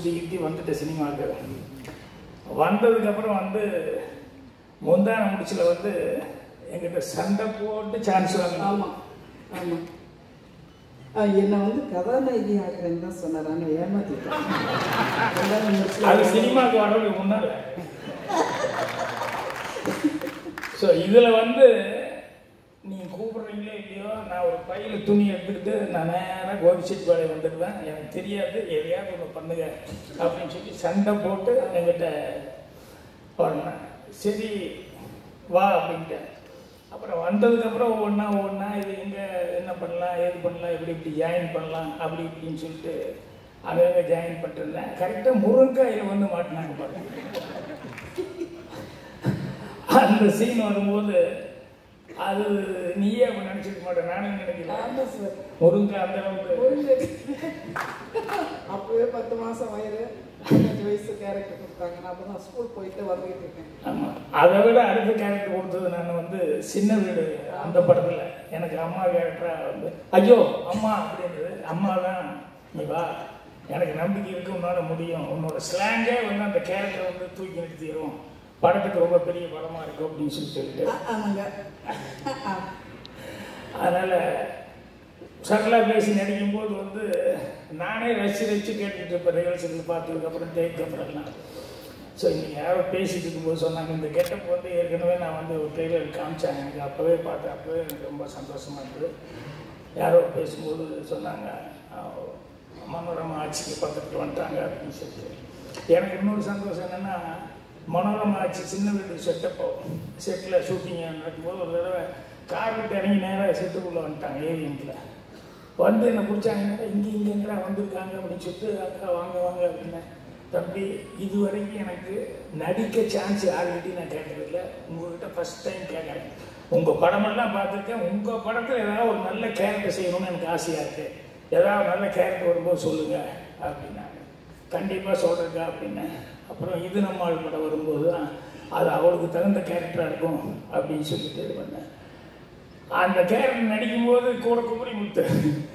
சுற்றி கிட்டி வந்துட்டு சினிமாவுக்கு வந்ததுக்கப்புறம் வந்து முந்தான முடிச்சில் வந்து எங்கிட்ட சண்டை போட்டு சான்ஸ் வாங்க ஆமாம் ஆமாம் என்னை வந்து கதாநாயகி ஆகிறேன்னு தான் சொன்னார் ஆனால் ஏமாத்திட்டேன் ரெண்டாவது நிமிஷத்துல அது சினிமாவுக்கு வர்றதுக்கு முன்னால் ஸோ இதில் வந்து நீங்கள் கூப்பிடுறீங்களோ இல்லையோ நான் ஒரு பையில் துணி எடுத்துக்கிட்டு நான் நேராக கோபிச்செட்டிப்பாளையம் வந்துடுவேன் எனக்கு தெரியாது எதையாவது ஒன்று பண்ணுங்க அப்படின்னு சொல்லி சண்டை போட்டு என்கிட்ட பண்ணேன் சரி வா அப்படின்ட்டேன் அப்புறம் வந்ததுக்கப்புறம் ஒவ்வொன்றா ஒவ்வொன்றா இது எங்கே என்ன பண்ணலாம் ஏது பண்ணலாம் எப்படி இப்படி ஜாயின் பண்ணலாம் அப்படி இப்படின்னு சொல்லிட்டு அங்கங்கே ஜாயின் பண்ணிருந்தேன் கரெக்டாக முருங்காயில் வந்து மாட்டினாங்க பாருங்க அந்த சீன் வரும்போது அது நீயே அப்படி நினச்சிக்க மாட்டேன் நானும் நினைக்கிறேன் ஆமாம் சார் முருங்கை அந்த அளவுக்கு அப்பவே பத்து மாசம் வயது பதினஞ்சு வயசு கேரக்டர் கொடுத்தாங்க நான் அப்போ தான் ஸ்கூல் போயிட்டு வந்துகிட்டு இருக்கேன் ஆமாம் அதை விட அடுத்த கேரக்டர் கொடுத்தது நான் வந்து சின்ன வீடு அந்த படத்தில் எனக்கு அம்மா கேரக்டராக வந்து ஐயோ அம்மா அப்படின்றது அம்மா தான் நீ வா எனக்கு நம்பிக்கை இருக்கு உன்னால முடியும் உன்னோட ஸ்லாங்கே வந்து அந்த கேரக்டர் வந்து தூக்கி நிறுத்திடும் படத்துக்கு ரொம்ப பெரிய படமாக இருக்கும் அப்படின்னு சொல்லி சொல்லிட்டு ஆ, ஆமாங்க ஆ, அதனால் சரளா பேசி நடிக்கும்போது வந்து நானே ரசிச்சு ரசிச்சு கேட்டுட்டு இருப்பேன் ரிஹர்சல் பார்த்ததுக்கப்புறம் டேக்கு அப்புறம்லாம் ஸோ இன்னைக்கு யாரோ பேசிட்டு இருக்கும்போது சொன்னாங்க இந்த கெட்டப் வந்து ஏற்கனவே நான் வந்து ஒரு ட்ரெய்லர் காமிச்சாங்க எனக்கு அப்போவே பார்த்தேன் அப்போவே எனக்கு ரொம்ப சந்தோஷமாக இருந்தது யாரோ பேசும்போது சொன்னாங்க "ஆஹ், மனோரமா ஆட்சிக்கு பக்கத்தில் வந்துட்டாங்க அப்படின்னு சொல்லிட்டு எனக்கு இன்னொரு சந்தோஷம் என்னென்னா மனோரமா ஆட்சி சின்ன வீடு செட்டப்போ செட்டில் ஷூட்டிங் நடக்கும்போது ஒரு தடவை கார் விட்டு இறங்கி நேராக செட்டுக்குள்ளே வந்துட்டாங்க ஏவிஎம்ல வந்து என்னை பிடிச்சாங்க இங்கே இங்கேங்கடா வந்திருக்காங்க அப்படின்னு சொல்லிட்டு அக்கா வாங்க வாங்க அப்படின்னேன் தம்பி இது வரைக்கும் எனக்கு நடிக்க சான்ஸ் யாருக்கிட்டையும் நான் கேட்டதில்லை உங்ககிட்ட ஃபஸ்ட் டைம் கேட்குறேன் உங்கள் படமெல்லாம் பார்த்துருக்கேன் உங்கள் படத்தில் ஏதாவது ஒரு நல்ல கேரக்டர் செய்யணும்னு எனக்கு ஆசையாக இருக்குது ஏதாவது நல்ல கேரக்டர் வரும்போது சொல்லுங்கள் அப்படின்னாங்க கண்டிப்பாக சொல்கிறேக்கா அப்படின்னேன் அப்புறம் இது நம்மாள் படம் வரும்போது தான் அது அவளுக்கு தகுந்த கேரக்டராக இருக்கும் அப்படின்னு சொல்லிட்டு இது பண்ணேன் அந்த கேரக்டர் நடிக்கும்போது கூட குமரி முத்து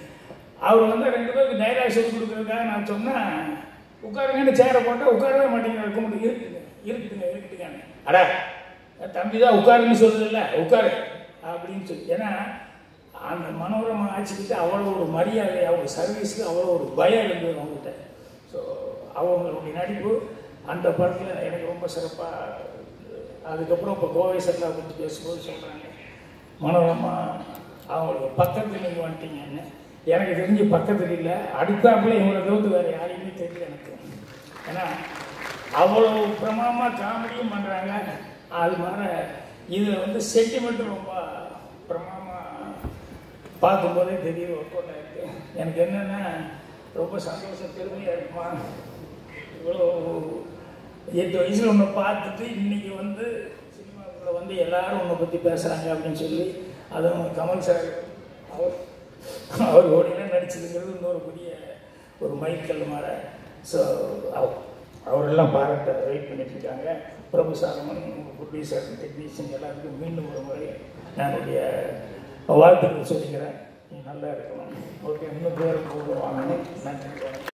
அவர் வந்து ரெண்டு பேருக்கு டைலாக் சொல்லி கொடுக்குறதுக்காக நான் சொன்னேன் உட்காருங்கன்னு சேரை போட்டால் உட்காரவே மாட்டேங்கிறார் குமரி இருக்குதுங்க இருக்குதுங்க இருக்குதுங்க அடா என் தம்பி தான் உட்காருன்னு சொல்லுதில்ல உட்காரு அப்படின்னு சொல்லி ஏன்னா அந்த மனோரமா ஆட்சிக்கிட்ட அவ்வளோ ஒரு மரியாதை அவங்க சர்வீஸுக்கு அவ்வளோ ஒரு பயம் இருந்தது அவங்ககிட்ட ஸோ அவங்களுடைய நடிப்பு அந்த படத்தில் எனக்கு ரொம்ப சிறப்பாக அதுக்கப்புறம் இப்போ கோவை சர்லா பற்றி பேசும்போது சொல்கிறாங்க மனோரமா அவங்களுக்கு பக்கத்தில் நீங்கள் வந்துட்டீங்கன்னு எனக்கு தெரிஞ்சு பக்கத்தில் இல்லை அடுத்தாப்புல இவங்களை தவிர்த்து வேறு யாரையுமே தெரியல எனக்கு ஏன்னா அவ்வளோ பிரமாதமாக காமெடியும் பண்ணுறாங்க அது மாதிரி இதில் வந்து சென்டிமெண்ட்டும் ரொம்ப பிரமாதமாக பார்க்கும்போதே தெரியுது ஒர்க் அவுட் ஆகிருக்கு எனக்கு என்னென்னா ரொம்ப சந்தோஷம் பெருமையாக இருக்குமா இவ்வளோ எட்டு வயசில் ஒன்று பார்த்துட்டு இன்னைக்கு வந்து சினிமாக்குள்ள வந்து எல்லாரும் உன்னை பற்றி பேசுகிறாங்க அப்படின்னு சொல்லி அதுவும் கமல் சார் அவர் அவர் ஓடிலாம் நடிச்சதுங்கிறது இன்னொரு பெரிய ஒரு மைக்கல் மாற ஸோ அவரெல்லாம் பாராட்ட வெயிட் பண்ணிட்டு இருக்காங்க பிரபு சாரமன் ப்ரொடியூசர் டெக்னீஷியன் எல்லாருக்கும் மீண்டும் ஒரு முறை நான் என்னுடைய வாழ்த்துக்கள் சொல்லிக்கிறேன் நீ நல்லா இருக்கணும் ஓகே இன்னும் பேரும் கூப்பிடுவாங்க நன்றி